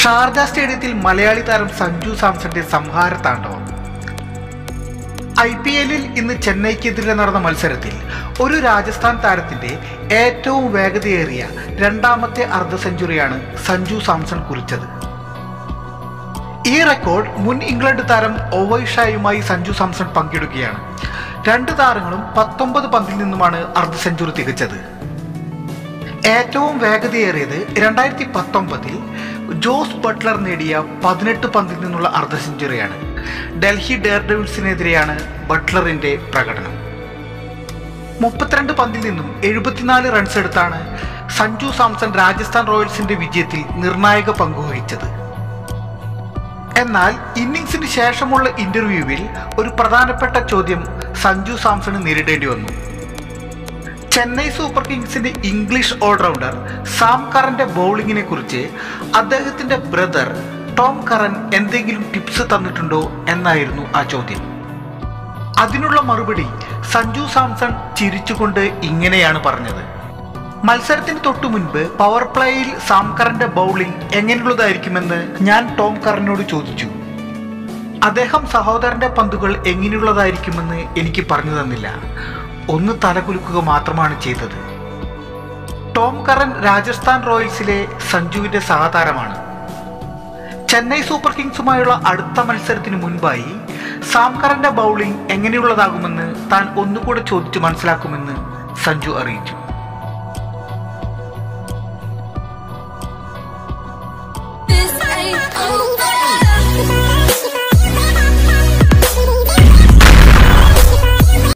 Sharjah സ്റ്റേഡിയത്തിൽ മലയാളി താരം സഞ്ജു സാംസന്റെ സംഹാര താണ്ഡവം ഐ പി എല്ലിൽ ഇന്ന് ചെന്നൈക്കെതിരെ നടന്ന മത്സരത്തിൽ ഒരു രാജസ്ഥാൻ താരത്തിന്റെ ഏറ്റവും വേഗതയേറിയ രണ്ടാമത്തെ അർദ്ധ സെഞ്ചുറിയാണ് സഞ്ജു സാംസൺ കുറിച്ചത് ഈ റെക്കോർഡ് മുൻ ഇംഗ്ലണ്ട് താരം ഒവൈ ഷായുമായി സഞ്ജു സാംസൺ പങ്കിടുകയാണ് രണ്ട് താരങ്ങളും പത്തൊമ്പത് പന്തിൽ നിന്നുമാണ് അർദ്ധ സെഞ്ചുറി തികച്ചത് ഏറ്റവും വേഗതയേറിയത് രണ്ടായിരത്തി പത്തൊമ്പതിൽ ജോസ് ബട്ട്ലർ നേടിയ പതിനെട്ട് പന്തിൽ നിന്നുള്ള അർദ്ധ സെഞ്ചുറിയാണ് ഡൽഹി ഡെയർ ഡെവിൾസിനെതിരെയാണ് ബട്ട്ലറിന്റെ പ്രകടനം മുപ്പത്തിരണ്ട് പന്തിൽ നിന്നും എഴുപത്തിനാല് റൺസ് എടുത്താണ് സഞ്ജു സാംസൺ രാജസ്ഥാൻ റോയൽസിന്റെ വിജയത്തിൽ നിർണായക പങ്കുവഹിച്ചത് എന്നാൽ ഇന്നിങ്സിന് ശേഷമുള്ള ഇന്റർവ്യൂവിൽ ഒരു പ്രധാനപ്പെട്ട ചോദ്യം സഞ്ജു സാംസണ് നേരിടേണ്ടി വന്നു ചെന്നൈ സൂപ്പർ കിങ്സിന്റെ ഇംഗ്ലീഷ് ഓൾറൗണ്ടർ സാം കറന്റെ ബൗളിങ്ങിനെ കുറിച്ച് അദ്ദേഹത്തിന്റെ ബ്രദർ ടോം കറൻ എന്തെങ്കിലും ടിപ്സ് തന്നിട്ടുണ്ടോ എന്നായിരുന്നു ആ ചോദ്യം അതിനുള്ള മറുപടി സഞ്ജു സാംസൺ ചിരിച്ചുകൊണ്ട് ഇങ്ങനെയാണ് പറഞ്ഞത് മത്സരത്തിന് തൊട്ടു മുൻപ് പവർ പ്ലേയിൽ സാം കറന്റെ ബൗളിംഗ് എങ്ങനെയുള്ളതായിരിക്കുമെന്ന് ഞാൻ ടോം കറനോട് ചോദിച്ചു അദ്ദേഹം സഹോദരന്റെ പന്തുകൾ എങ്ങനെയുള്ളതായിരിക്കുമെന്ന് എനിക്ക് പറഞ്ഞു തന്നില്ല ഒന്ന് തലകുലുക്കുക മാത്രമാണ് ചെയ്തത് ടോം കറൻ രാജസ്ഥാൻ റോയൽസിലെ സഞ്ജുവിന്റെ സഹതാരമാണ് ചെന്നൈ സൂപ്പർ കിങ്സുമായുള്ള അടുത്ത മത്സരത്തിന് മുൻപായി സാം കറന്റെ ബൗളിംഗ് എങ്ങനെയുള്ളതാകുമെന്ന് താൻ ഒന്നുകൂടെ ചോദിച്ചു മനസ്സിലാക്കുമെന്ന് സഞ്ജു അറിയിച്ചു